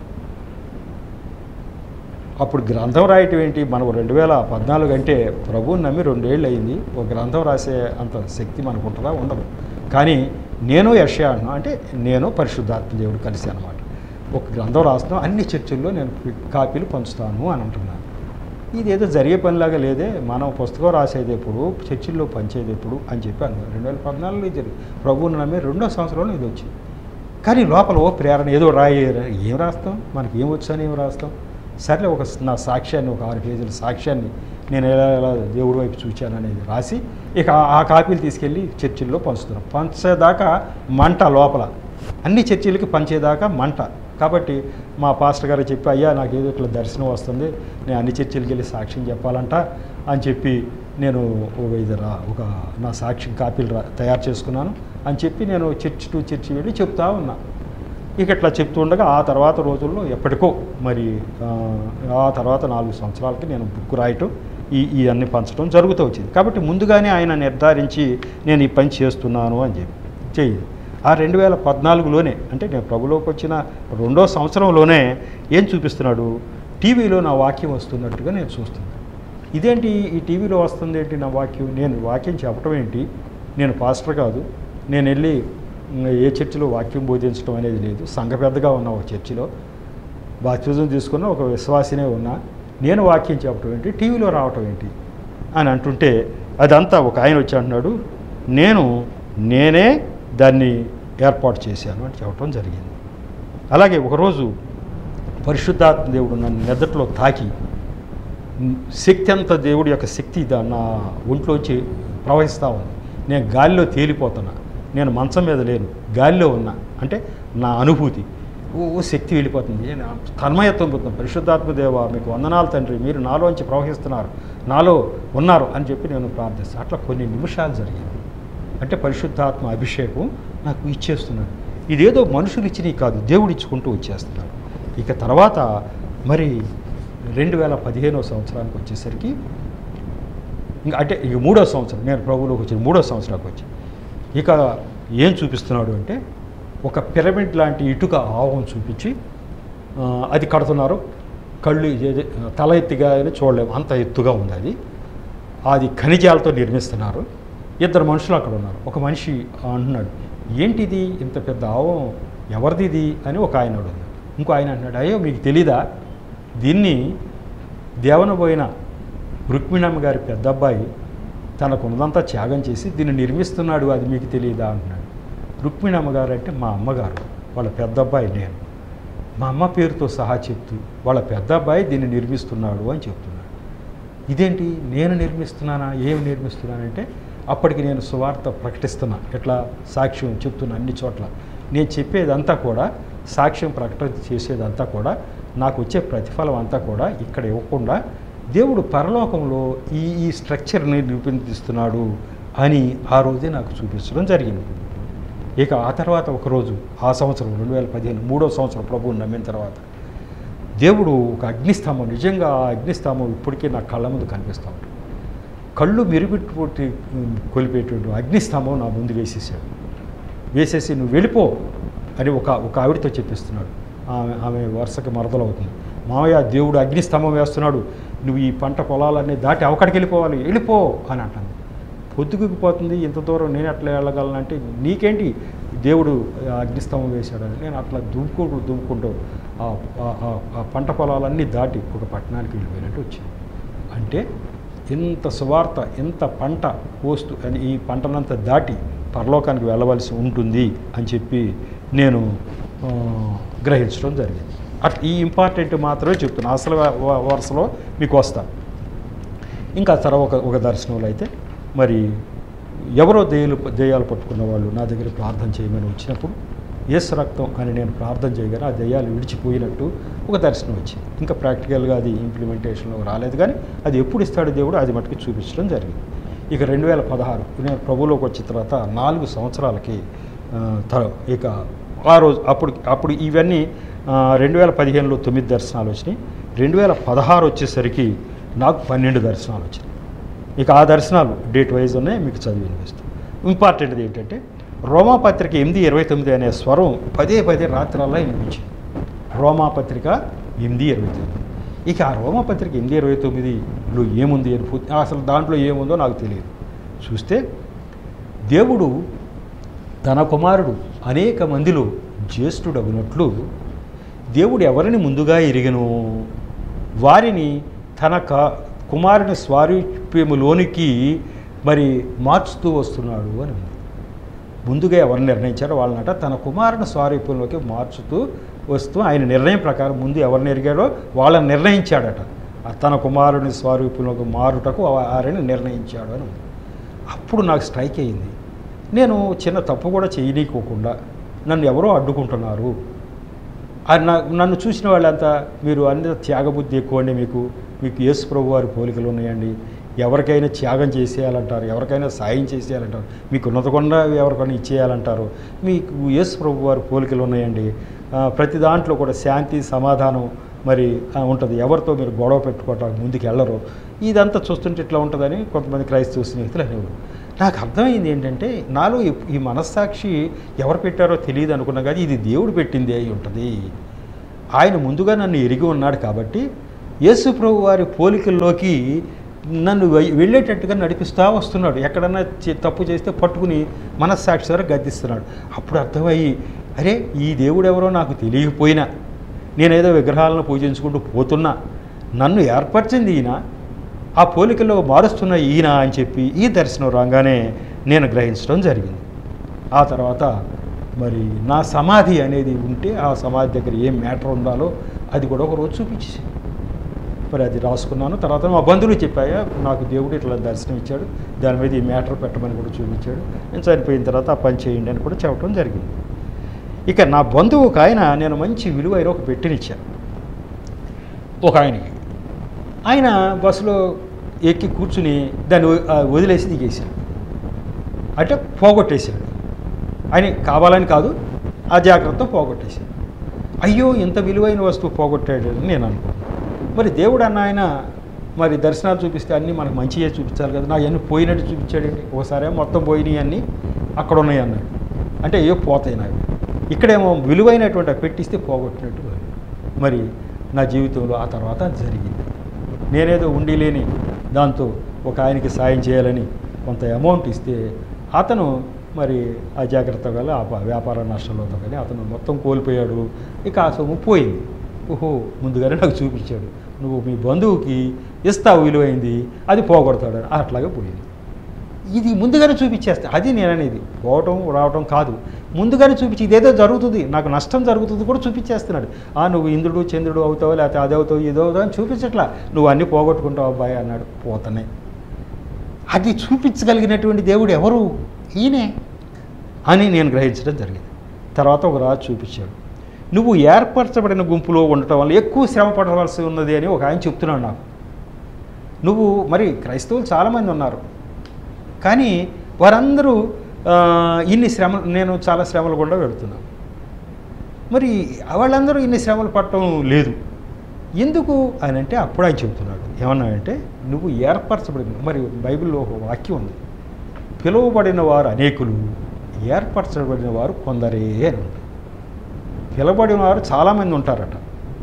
అప్పుడు గ్రంథం రాయటం ఏంటి మనం రెండు వేల పద్నాలుగు అంటే ప్రభువుని నమ్మి రెండేళ్ళు అయింది ఒక గ్రంథం రాసే అంత శక్తి మనకు ఉంటుందా ఉండదు కానీ నేను యష్యా అంటున్నా అంటే నేను పరిశుద్ధాత్మ దేవుడు కలిసి అనమాట ఒక గ్రంథం రాస్తున్నాం అన్ని చర్చిల్లో నేను కాపీలు పంచుతాను అని అంటున్నాను ఇది ఏదో జరిగే పనిలాగా లేదే మనం పుస్తకం రాసేది ఎప్పుడు చర్చిల్లో పంచేది ఎప్పుడు అని చెప్పి అన్నారు రెండు వేల పద్నాలుగులో ఇది జరిగింది ప్రభువుని నమ్మి రెండో సంవత్సరంలో ఇది వచ్చింది కానీ లోపల ఓ ప్రేరణ ఏదో రాయి ఏం రాస్తాం మనకి ఏం వచ్చని ఏం రాస్తాం సర్లే ఒక నా సాక్ష్యాన్ని ఒక ఆరు పేజీల సాక్ష్యాన్ని నేను ఎలా ఎలా దేవుడి వైపు చూచాను అనేది రాసి ఇక ఆ- ఆ కాపీలు తీసుకెళ్ళి చర్చిల్లో పంచుతున్నాం పంచేదాకా మంట లోపల అన్ని చర్చిలకి పంచేదాకా మంట కాబట్టి మా పాస్టర్ గారు చెప్పి అయ్యా నాకు ఏదో ఇట్లా దర్శనం వస్తుంది నేను అన్ని చర్చిలకి వెళ్ళి సాక్ష్యం చెప్పాలంట అని చెప్పి నేను ఒక ఇది రా ఒక నా సాక్ష్యం కాపీలు రా తయారు చేసుకున్నాను అని చెప్పి నేను చర్చి టు చర్చి వెళ్ళి చెప్తా ఉన్నా ఇక ఇట్లా చెప్తూ ఉండగా ఆ తర్వాత రోజుల్లో ఎప్పటికో మరి ఆ, ఆ తర్వాత నాలుగు సంవత్సరాలకి నేను బుక్ రాయటం ఈ ఈ అన్ని పంచడం జరుగుతూ వచ్చింది కాబట్టి ముందుగానే ఆయన నిర్ధారించి నేను ఈ పని చేస్తున్నాను అని చెప్పి చెయ్యి ఆ రెండు వేల పద్నాలుగులోనే అంటే నేను ప్రభులోకి వచ్చిన రెండో సంవత్సరంలోనే ఏం చూపిస్తున్నాడు టీవీలో నా వాక్యం వస్తున్నట్టుగా నేను చూస్తున్నాను ఇదేంటి ఈ టీవీలో వస్తుంది ఏంటి నా వాక్యం నేను వాక్యం చెప్పడం ఏంటి నేను పాస్టర్ కాదు నేను వెళ్ళి ఉమ్, ఏ చర్చిలో వాక్యం బోధించడం అనేది లేదు సంఘ పెద్దగా ఉన్న ఒక చర్చిలో బాప్తిజం తీసుకున్న ఒక విశ్వాసినే ఉన్నా నేను వాక్యం చెప్పడం ఏంటి టీవీలో రావటం ఏంటి అని అంటుంటే అదంతా ఒక ఆయన వచ్చి అంటున్నాడు నేను నేనే దాన్ని ఏర్పాటు చేశాను అని చెప్పడం జరిగింది అలాగే ఒకరోజు పరిశుద్ధాత్మ దేవుడు నన్ను మెదట్లో తాకి శక్తి అంత దేవుడి యొక్క శక్తి దా నా ఒంట్లోంచి ప్రవహిస్తూ ఉంది నేను గాలిలో తేలిపోతున్నా నేను మంచం మీద లేను గాలిలో ఉన్నా అంటే నా అనుభూతి ఓ ఓ శక్తి వెళ్ళిపోతుంది నేను తన్మయత్వం పొందుతాను పరిశుద్ధాత్మ దేవ మీకు వందనాలు తండ్రి మీరు నాలోంచి ప్రవహిస్తున్నారు నాలో ఉన్నారు అని చెప్పి నేను ప్రార్థిస్తాను అట్లా కొన్ని నిమిషాలు జరిగింది అంటే పరిశుద్ధాత్మ అభిషేకం నాకు ఇచ్చేస్తున్నాడు ఇదేదో మనుషులు ఇచ్చినవి కాదు దేవుడు ఇచ్చుకుంటూ వచ్చేస్తున్నాడు ఇక తర్వాత మరి రెండు వేల పదిహేనవ సంవత్సరానికి వచ్చేసరికి ఇంకా అంటే ఇక మూడో సంవత్సరం నేను ప్రభువులోకి వచ్చిన మూడో సంవత్సరానికి వచ్చి ఇక ఏం చూపిస్తున్నాడు అంటే ఒక పిరమిడ్ లాంటి ఇటుక ఆవం చూపించి ఆ, అది కడుతున్నారు కళ్ళు ఏది- తల ఎత్తిగా అని చూడలేము అంత ఎత్తుగా ఉంది అది అది ఖనిజాలతో నిర్మిస్తున్నారు ఇద్దరు మనుషులు అక్కడ ఉన్నారు ఒక మనిషి అంటున్నాడు ఏంటిది ఇంత పెద్ద ఆవం ఎవరిది ఇది అని ఒక ఆయన అడుగున్నాడు ఇంకో ఆయన అంటున్నాడు అయ్యో మీకు తెలీదా దీన్ని దేవనబోయిన రుక్మిణమ్మ గారి పెద్ద అబ్బాయి తనకున్నదంతా త్యాగం చేసి దీన్ని నిర్మిస్తున్నాడు అది మీకు తెలియదా అంటున్నాడు రుక్మిణమ్మ గారు అంటే మా అమ్మగారు వాళ్ళ పెద్ద అబ్బాయి నేను మా అమ్మ పేరుతో సహా చెప్తూ వాళ్ళ పెద్ద అబ్బాయి దీన్ని నిర్మిస్తున్నాడు అని చెప్తున్నాడు ఇదేంటి నేను నిర్మిస్తున్నానా ఏమి నిర్మిస్తున్నానంటే అప్పటికి నేను సువార్త ప్రకటిస్తున్నా ఎట్లా సాక్ష్యం చెప్తున్నా అన్ని చోట్ల నేను చెప్పేదంతా కూడా సాక్ష్యం ప్రకటన చేసేదంతా కూడా నాకు వచ్చే ప్రతిఫలం అంతా కూడా ఇక్కడ ఇవ్వకుండా దేవుడు పరలోకంలో ఈ ఈ స్ట్రక్చర్ని నిరూపిస్తున్నాడు అని ఆ రోజే నాకు చూపించడం జరిగింది ఇక ఆ తర్వాత ఒకరోజు ఆ సంవత్సరం రెండు వేల పదిహేను మూడో సంవత్సరం ప్రభువుని నమ్మిన తర్వాత దేవుడు ఒక అగ్నిస్తంభం నిజంగా ఆ అగ్నిస్తంభం ఇప్పటికీ నా కళ్ళ ముందు కనిపిస్తూ ఉంటుంది కళ్ళు మెరుగుపెట్టి కొలిపేటువంటి అగ్నిస్తంభం నా ముందు వేసేసాడు వేసేసి నువ్వు వెళ్ళిపో అని ఒక ఒక ఆవిడతో చెప్పిస్తున్నాడు ఆమె ఆమె వరుసకి మరదలవుతుంది మామయ్య దేవుడు అగ్నిస్తంభం వేస్తున్నాడు నువ్వు ఈ పంట పొలాలన్నీ దాటి అవక్కడికి వెళ్ళిపోవాలి వెళ్ళిపో అని అంటుంది పొద్దుగుకి పోతుంది ఇంత దూరం నేను ఎట్లా వెళ్ళగలనంటే నీకేంటి దేవుడు ఆ అగ్నిస్తంభం వేశాడని నేను అట్లా దుమ్ముకుంటూ దుమ్ముకుంటూ ఆ ఆ- ఆ- ఆ పంట పొలాలన్నీ దాటి ఒక పట్టణానికి వెళ్ళిపోయినట్టు వచ్చింది అంటే ఇంత సువార్త ఇంత పంట పోస్తూ అని ఈ పంటనంతా దాటి పరలోకానికి వెళ్ళవలసి ఉంటుంది అని చెప్పి నేను ఆ, గ్రహించడం జరిగింది అట్లా ఈ ఇంపార్టెంట్ మాత్రమే చెప్తున్నా అసలు వ- వ- వరుసలో మీకు వస్తా ఇంకా తర్వాత ఒక ఒక దర్శనంలో అయితే మరి ఎవరో దెయ్యాలు దెయ్యాలు పట్టుకున్న వాళ్ళు నా దగ్గర ప్రార్థన చేయమని వచ్చినప్పుడు యేసు రక్తం అని నేను ప్రార్థన చేయగానే ఆ దెయ్యాలు విడిచిపోయినట్టు ఒక దర్శనం వచ్చింది ఇంకా ప్రాక్టికల్గా అది ఇంప్లిమెంటేషన్లో రాలేదు కానీ అది ఎప్పుడు ఇస్తాడు దేవుడు అది మట్టుకు చూపించడం జరిగింది ఇక రెండు వేల పదహారు నేను ప్రభువులోకి వచ్చిన తర్వాత నాలుగు సంవత్సరాలకి ఆ, త- ఇక ఆ రోజు అప్పుడు అప్పుడు ఇవన్నీ రెండు వేల పదిహేనులో తొమ్మిది దర్శనాలు వచ్చినాయి రెండు వేల పదహారు వచ్చేసరికి నాకు పన్నెండు దర్శనాలు వచ్చినాయి ఇక ఆ దర్శనాలు డేట్ వైజ్ ఉన్నాయి మీకు చదివి వినిపిస్తాం ఇంపార్టెంట్ది ఏంటంటే రోమాపత్రిక ఎనిమిది ఇరవై తొమ్మిది అనే స్వరం పదే పదే రాత్రల్లా వినిపించింది రోమాపత్రిక ఎనిమిది ఇరవై తొమ్మిది ఇక ఆ రోమాపత్రిక ఎనిమిది ఇరవై తొమ్మిదిలో ఏముంది అని పూర్తి అసలు దాంట్లో ఏముందో నాకు తెలియదు చూస్తే దేవుడు తన కుమారుడు అనేక మందిలో జ్యేష్ఠుడగునట్లు దేవుడు ఎవరిని ముందుగా ఎరిగను వారిని తన క కుమారుని స్వారూప్యములోనికి మరి మార్చుతూ వస్తున్నాడు అని ఉంది ముందుగా ఎవరు నిర్ణయించారో వాళ్ళనట తన కుమారుని స్వారూప్యంలోకి మార్చుతూ వస్తూ ఆయన నిర్ణయం ప్రకారం ముందు ఎవరిని ఎరిగాడో వాళ్ళని నిర్ణయించాడట ఆ తన కుమారుని స్వారూప్యంలోకి మారుటకు వారిని నిర్ణయించాడు అని ఉంది అప్పుడు నాకు స్ట్రైక్ అయింది నేను చిన్న తప్పు కూడా చేయనీకోకుండా నన్ను ఎవరో అడ్డుకుంటున్నారు ఆ నా నన్ను చూసిన వాళ్ళంతా మీరు అన్ని త్యాగబుద్ధి ఎక్కువ అండి మీకు మీకు యేసు ప్రభు వారి పోలికలు ఉన్నాయండి ఎవరికైనా త్యాగం చేసేయాలంటారు ఎవరికైనా సాయం చేసేయాలంటారు మీకు ఉన్నతకుండా ఎవరికైనా ఇచ్చేయాలంటారు మీకు యేసు ప్రభు వారి పోలికలు ఉన్నాయండి ఆ, ప్రతి దాంట్లో కూడా శాంతి సమాధానం మరి ఆ, ఉంటుంది ఎవరితో మీరు గొడవ పెట్టుకోవటానికి ముందుకు వెళ్ళరు ఇదంతా చూస్తుంటే ఇట్లా ఉంటుందని కొంతమంది క్రైస్తవ స్నేహితులు అనేవారు నాకు అర్థమైంది ఏంటంటే నాలో ఈ- ఈ మనస్సాక్షి ఎవరు పెట్టారో తెలియదు అనుకున్నా కానీ ఇది దేవుడు పెట్టింది అయి ఉంటుంది ఆయన ముందుగా నన్ను ఎరిగి ఉన్నాడు కాబట్టి యేసు ప్రభు వారి పోలికల్లోకి నన్ను వె- వెళ్ళేటట్టుగా నడిపిస్తూ వస్తున్నాడు ఎక్కడన్నా చే- తప్పు చేస్తే పట్టుకుని మనస్సాక్షి ద్వారా గద్దిస్తున్నాడు అప్పుడు అర్థమయ్యి అరే ఈ దేవుడు ఎవరో నాకు తెలియకపోయినా నేనేదో విగ్రహాలను పూజించుకుంటూ పోతున్నా నన్ను ఏర్పరిచింది ఈయన ఆ పోలికలో మారుస్తున్న ఈయన అని చెప్పి ఈ దర్శనం రాగానే నేను గ్రహించడం జరిగింది ఆ తర్వాత మరి నా సమాధి అనేది ఉంటే ఆ సమాధి దగ్గర ఏం మ్యాటర్ ఉండాలో అది కూడా ఒక రోజు చూపించేసి మరి అది రాసుకున్నాను తర్వాత మా బంధువులు చెప్పాయా నాకు దేవుడు ఇట్లా దర్శనం ఇచ్చాడు దాని మీద ఈ మ్యాటర్ పెట్టమని కూడా చూపించాడు నేను చనిపోయిన తర్వాత ఆ పని చేయండి అని కూడా చెప్పడం జరిగింది ఇక నా బంధువు ఒక ఆయన నేను మంచి విలువైన ఒక పెట్టినిచ్చాను ఒక ఆయనకి ఆయన బస్సులో ఎక్కి కూర్చుని దాన్ని వ- ఆ వదిలేసి దిగేశాడు అంటే పోగొట్టేశాడు ఆయన కావాలని కాదు ఆ జాగ్రత్త పోగొట్టేశాడు అయ్యో ఇంత విలువైన వస్తువు పోగొట్టాడు అని నేను అనుకున్నాను మరి దేవుడు అన్న ఆయన మరి దర్శనాలు చూపిస్తే అన్నీ మనకు మంచిగా చూపించాలి కదా నాకు అన్నీ పోయినట్టు చూపించాడండి ఒకసారి మొత్తం పోయినాయి అన్నీ అక్కడ ఉన్నాయి అన్నాడు అంటే ఏ పోతాయి నాకు ఇక్కడేమో విలువైనటువంటి ఆ పెట్టిస్తే పోగొట్టినట్టు పోయింది. మరి నా జీవితంలో ఆ తర్వాత అది జరిగింది నేనేదో ఉండి లేని దాంతో ఒక ఆయనకి సాయం చేయాలని కొంత అమౌంట్ ఇస్తే అతను మరి ఆ జాగ్రత్త వల్ల ఆ ప- వ్యాపార నష్టంలో కానీ అతను మొత్తం కోల్పోయాడు ఇక ఆ సొమ్ము పోయింది ఓహో ముందుగానే నాకు చూపించాడు నువ్వు మీ బంధువుకి ఇస్తావు విలువైంది అది పోగొడతాడు అని అట్లాగే పోయింది ఇది ముందుగానే చూపించేస్తా అది నేను అనేది పోవటం రావటం కాదు ముందుగానే చూపించి ఇదేదో జరుగుతుంది నాకు నష్టం జరుగుతుంది కూడా చూపించేస్తున్నాడు ఆ నువ్వు ఇంద్రుడు చంద్రుడు అవుతావు లేకపోతే అది అవుతావు ఇదో అవుతావు అని చూపించట్లా నువ్వు అన్నీ పోగొట్టుకుంటావు అబ్బాయి అన్నాడు పోతనే అది చూపించగలిగినటువంటి దేవుడు ఎవరు ఈయనే అని నేను గ్రహించడం జరిగింది తర్వాత ఒక రాజు చూపించాడు నువ్వు ఏర్పరచబడిన గుంపులో ఉండటం వల్ల ఎక్కువ శ్రమ పడవలసి ఉన్నది అని ఒక ఆయన చెప్తున్నాడు నాకు నువ్వు మరి క్రైస్తవులు చాలామంది ఉన్నారు కానీ వారందరూ ఆ, ఇన్ని శ్రమ నేను చాలా శ్రమలు కూడా వెళుతున్నాను మరి వాళ్ళందరూ ఇన్ని శ్రమలు పడటం లేదు ఎందుకు అని అంటే అప్పుడు ఆయన చెబుతున్నాడు ఏమన్నాడంటే నువ్వు ఏర్పరచబడిన మరి బైబిల్లో ఒక వాక్యం ఉంది పిలువబడిన వారు అనేకులు ఏర్పరచబడిన వారు కొందరే అని ఉంది పిలువబడిన వారు చాలామంది ఉంటారట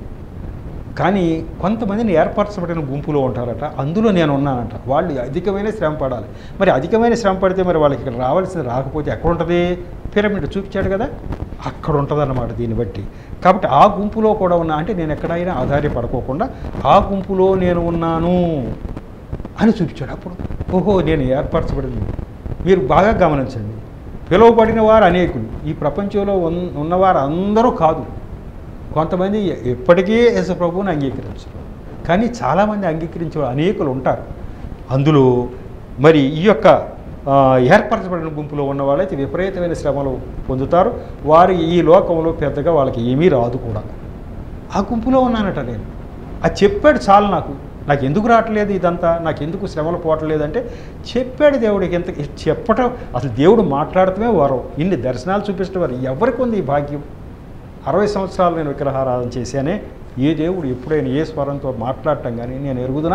కానీ కొంతమందిని ఏర్పరచబడిన గుంపులో ఉంటారట అందులో నేను ఉన్నానంట వాళ్ళు అధికమైన శ్రమ పడాలి మరి అధికమైన శ్రమ పడితే మరి వాళ్ళకి ఇక్కడ రావాల్సింది రాకపోతే ఎక్కడ ఉంటుంది పిరమిడ్ చూపించాడు కదా అక్కడ ఉంటుందన్నమాట దీన్ని బట్టి కాబట్టి ఆ గుంపులో కూడా ఉన్నా అంటే నేను ఎక్కడైనా ఆధారపడుకోకుండా ఆ గుంపులో నేను ఉన్నాను అని చూపించాడు అప్పుడు ఓహో నేను ఏర్పరచబడింది మీరు బాగా గమనించండి పిలువబడిన వారు అనేకులు ఈ ప్రపంచంలో ఉన్న ఉన్నవారు అందరూ కాదు కొంతమంది ఎప్పటికీ యేసు ప్రభువుని అంగీకరించరు కానీ చాలామంది అంగీకరించే అనేకులు ఉంటారు అందులో మరి ఈ యొక్క ఆ, ఏర్పరచబడిన గుంపులో ఉన్న వాళ్ళైతే విపరీతమైన శ్రమలు పొందుతారు వారు ఈ లోకంలో పెద్దగా వాళ్ళకి ఏమీ రాదు కూడా ఆ గుంపులో ఉన్నానట నేను అది చెప్పాడు చాలు నాకు నాకు ఎందుకు రావట్లేదు ఇదంతా నాకు ఎందుకు శ్రమలు పోవట్లేదు అంటే చెప్పాడు దేవుడికి ఎంత చెప్పటం అసలు దేవుడు మాట్లాడటమే వరం ఇన్ని దర్శనాలు చూపించడం వారు ఎవరికి ఉంది ఈ భాగ్యం అరవై సంవత్సరాలు నేను విగ్రహారాధన చేశానే ఏ దేవుడు ఎప్పుడైనా ఏ స్వరంతో మాట్లాడటం కానీ నేను ఎరుగుదునా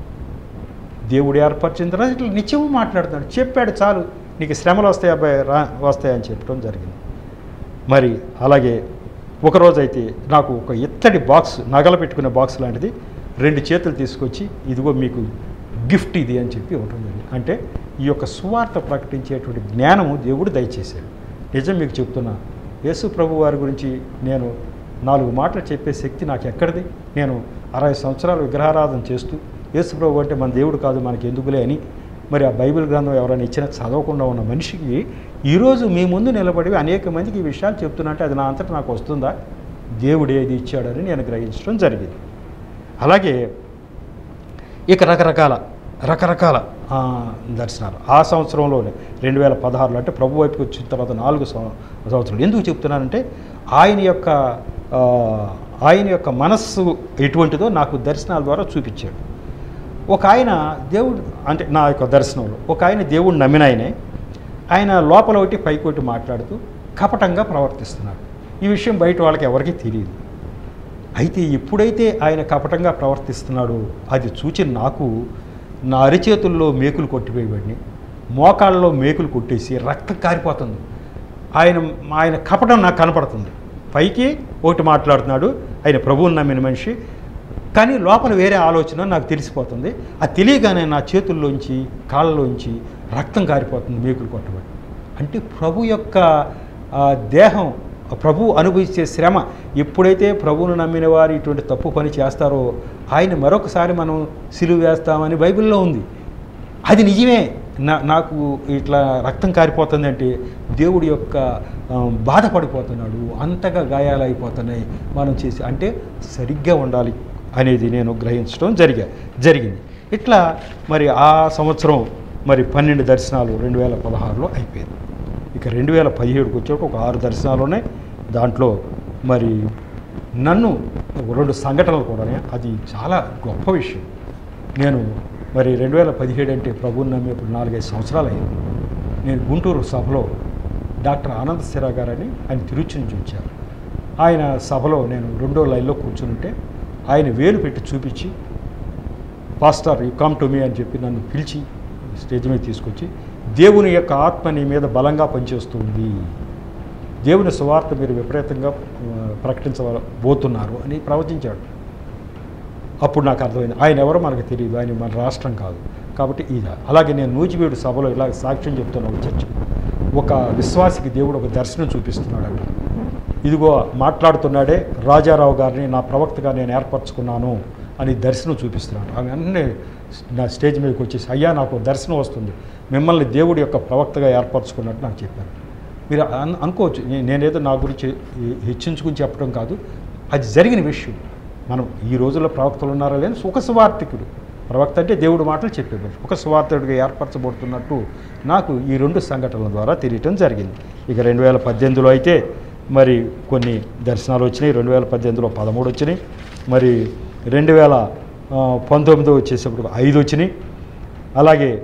దేవుడు ఏర్పరిచిన తర్వాత ఇట్లా నిత్యము మాట్లాడుతున్నాడు చెప్పాడు చాలు నీకు శ్రమలు వస్తాయి అబ్బాయి రా వస్తాయని చెప్పడం జరిగింది మరి అలాగే ఒకరోజు అయితే నాకు ఒక ఇత్తడి బాక్స్ నగలు పెట్టుకునే బాక్స్ లాంటిది రెండు చేతులు తీసుకొచ్చి ఇదిగో మీకు గిఫ్ట్ ఇది అని చెప్పి ఉంటుంది అంటే ఈ యొక్క సువార్త ప్రకటించేటువంటి జ్ఞానము దేవుడు దయచేశాడు నిజం మీకు చెప్తున్నా యేసు ప్రభు వారి గురించి నేను నాలుగు మాటలు చెప్పే శక్తి నాకు ఎక్కడిది నేను అరవై సంవత్సరాలు విగ్రహారాధన చేస్తూ యేసు ప్రభు అంటే మన దేవుడు కాదు మనకి ఎందుకులే అని మరి ఆ బైబిల్ గ్రంథం ఎవరైనా ఇచ్చినా చదవకుండా ఉన్న మనిషికి ఈరోజు మీ ముందు నిలబడి అనేక మందికి ఈ విషయాలు చెప్తున్నట్టే అది నా అంతటా నాకు వస్తుందా దేవుడు ఏది ఇచ్చాడని నేను గ్రహించడం జరిగింది అలాగే ఇక రకరకాల రకరకాల ఆ, దర్శనాలు ఆ సంవత్సరంలోనే రెండు వేల పదహారులో అంటే ప్రభు వైపుకి వచ్చిన తర్వాత నాలుగు సంవ- సంవత్సరాలు ఎందుకు చెప్తున్నానంటే ఆయన యొక్క ఆ, ఆయన యొక్క మనస్సు ఎటువంటిదో నాకు దర్శనాల ద్వారా చూపించాడు ఒక ఆయన దేవుడు అంటే నా యొక్క దర్శనంలో ఒక ఆయన దేవుడు నమ్మిన ఆయనే ఆయన లోపల ఒకటి పైకి ఒకటి మాట్లాడుతూ కపటంగా ప్రవర్తిస్తున్నాడు ఈ విషయం బయట వాళ్ళకి ఎవరికీ తెలియదు అయితే ఎప్పుడైతే ఆయన కపటంగా ప్రవర్తిస్తున్నాడో అది చూచి నాకు నా అరిచేతుల్లో మేకులు కొట్టిపోయేవాడిని మోకాళ్ళలో మేకులు కొట్టేసి రక్తం కారిపోతుంది ఆయన ఆయన కపటం నాకు కనపడుతుంది పైకి ఒకటి మాట్లాడుతున్నాడు ఆయన ప్రభువుని నమ్మిన మనిషి కానీ లోపల వేరే ఆలోచన నాకు తెలిసిపోతుంది అది తెలియగానే నా చేతుల్లోంచి కాళ్ళలోంచి రక్తం కారిపోతుంది మేకులు కొట్టబడి అంటే ప్రభు యొక్క ఆ, దేహం ప్రభు అనుభవించే శ్రమ ఎప్పుడైతే ప్రభువును నమ్మిన వారు ఇటువంటి తప్పు పని చేస్తారో ఆయన మరొకసారి మనం సిలువ వేస్తామని బైబిల్లో ఉంది అది నిజమే నా నాకు ఇట్లా రక్తం కారిపోతుంది అంటే దేవుడి యొక్క ఆ, బాధపడిపోతున్నాడు అంతగా గాయాలు అయిపోతున్నాయి మనం చేసి అంటే సరిగ్గా ఉండాలి అనేది నేను గ్రహించడం జరిగా జరిగింది ఇట్లా మరి ఆ సంవత్సరం మరి పన్నెండు దర్శనాలు రెండు వేల పదహారులో అయిపోయింది ఇక రెండు వేల పదిహేడుకి వచ్చేట ఒక ఆరు దర్శనాలు ఉన్నాయి దాంట్లో మరి నన్ను రెండు సంఘటనలు కూడా అది చాలా గొప్ప విషయం నేను మరి రెండు వేల పదిహేడు అంటే ప్రభువుని నమ్మి ఇప్పుడు నాలుగైదు సంవత్సరాలు అయింది నేను గుంటూరు సభలో డాక్టర్ ఆనంద్ సిరా గారని ఆయన తిరుచి నుంచి వచ్చారు ఆయన సభలో నేను రెండో లైన్లో కూర్చుంటే ఆయన వేలు పెట్టి చూపించి pastor you come to me అని చెప్పి నన్ను పిలిచి స్టేజ్ మీద తీసుకొచ్చి దేవుని యొక్క ఆత్మ నీ మీద బలంగా పనిచేస్తుంది దేవుని సువార్త మీరు విపరీతంగా ఆ, ప్రకటించబోతున్నారు అని ప్రవచించాడు అప్పుడు నాకు అర్థమైంది ఆయన ఎవరో మనకు తెలియదు ఆయన మన రాష్ట్రం కాదు కాబట్టి ఇది అలాగే నేను నూజివీడు సభలో ఇలా సాక్ష్యం చెప్తున్నా ఒక చర్చ ఒక విశ్వాసికి దేవుడు ఒక దర్శనం చూపిస్తున్నాడు ఇదిగో మాట్లాడుతున్నాడే రాజారావు గారిని నా ప్రవక్తగా నేను ఏర్పరచుకున్నాను అని దర్శనం చూపిస్తున్నాడు ఆమె వెంటనే నా స్టేజ్ మీదకి వచ్చేసి అయ్యా నాకు ఒక దర్శనం వస్తుంది మిమ్మల్ని దేవుడి యొక్క ప్రవక్తగా ఏర్పరచుకున్నట్టు నాకు చెప్పారు మీరు అన్- అనుకోవచ్చు నే- నేనేదో నా గురించి హె- హెచ్చించుకుని చెప్పడం కాదు అది జరిగిన విషయం మనం ఈ రోజుల్లో ప్రవక్తలు ఉన్నారా లేని ఒక సువార్థికుడు ప్రవక్త అంటే దేవుడు మాటలు చెప్పేవాడు ఒక సువార్థకుడిగా ఏర్పరచబడుతున్నట్టు నాకు ఈ రెండు సంఘటనల ద్వారా తెలియటం జరిగింది ఇక రెండు వేల పద్దెనిమిదిలో అయితే మరి కొన్ని దర్శనాలు వచ్చినాయి రెండు వేల పద్దెనిమిదిలో పదమూడు వచ్చినాయి మరి రెండు వేల ఆ, పంతొమ్మిది వచ్చేటప్పుడు ఐదు వచ్చినాయి అలాగే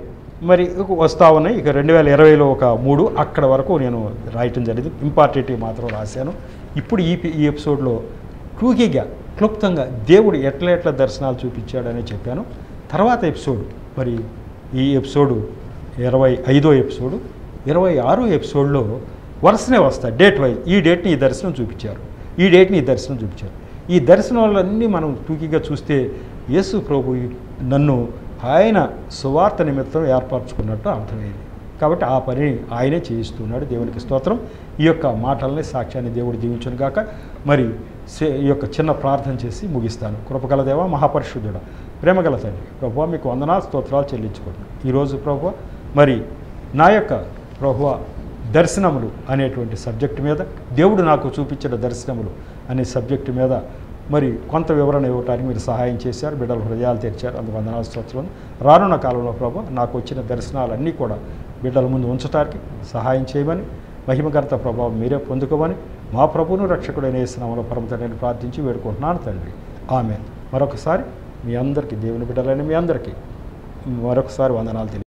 మరి ఇక వస్తా ఉన్నాయి ఇక రెండు వేల ఇరవైలో ఒక మూడు అక్కడ వరకు నేను రాయటం జరిగింది ఇంపార్టెంట్ మాత్రం రాశాను ఇప్పుడు ఈ పి- ఈ ఎపిసోడ్లో టూకీగా క్లుప్తంగా దేవుడు ఎట్లా ఎట్లా దర్శనాలు చూపించాడని చెప్పాను తర్వాత ఎపిసోడ్ మరి ఈ ఎపిసోడు ఇరవై ఐదో ఎపిసోడు ఇరవై ఆరో ఎపిసోడ్లో వరుసనే వస్తాయి డేట్ వైజ్ ఈ డేట్ని ఈ దర్శనం చూపించారు ఈ డేట్ని ఈ దర్శనం చూపించారు ఈ దర్శనాలన్నీ మనం టూకీగా చూస్తే యేసు ప్రభు నన్ను ఆయన సువార్త నిమిత్తం ఏర్పరచుకున్నట్టు అర్థమైంది కాబట్టి ఆ పని ఆయనే చేయిస్తున్నాడు దేవునికి స్తోత్రం ఈ యొక్క మాటల్ని సాక్ష్యాన్ని దేవుడు దీవించును గాక మరి సే- ఈ యొక్క చిన్న ప్రార్థన చేసి ముగిస్తాను కృపగల దేవ మహాపరిశుద్ధుడ ప్రేమగల తండ్రి ప్రభు మీకు వందనా స్తోత్రాలు చెల్లించుకుంటున్నాను ఈరోజు ప్రభు మరి నా యొక్క ప్రభువ దర్శనములు అనేటువంటి సబ్జెక్టు మీద దేవుడు నాకు చూపించిన దర్శనములు అనే సబ్జెక్టు మీద మరి కొంత వివరణ ఇవ్వడానికి మీరు సహాయం చేశారు బిడ్డల హృదయాలు తెరిచారు అందుకు వందనాలు స్తోత్రం రానున్న కాలంలో ప్రభు నాకు వచ్చిన దర్శనాలన్నీ కూడా బిడ్డల ముందు ఉంచడానికి సహాయం చేయమని మహిమగర్త ప్రభావం మీరే పొందుకోమని మా ప్రభువును రక్షకుడైన యేసునామలో పరమతండ్రిని ప్రార్థించి వేడుకుంటున్నాను తండ్రి ఆమె మరొకసారి మీ అందరికీ దేవుని బిడ్డలైన మీ అందరికీ మరొకసారి వందనాలు తెలియ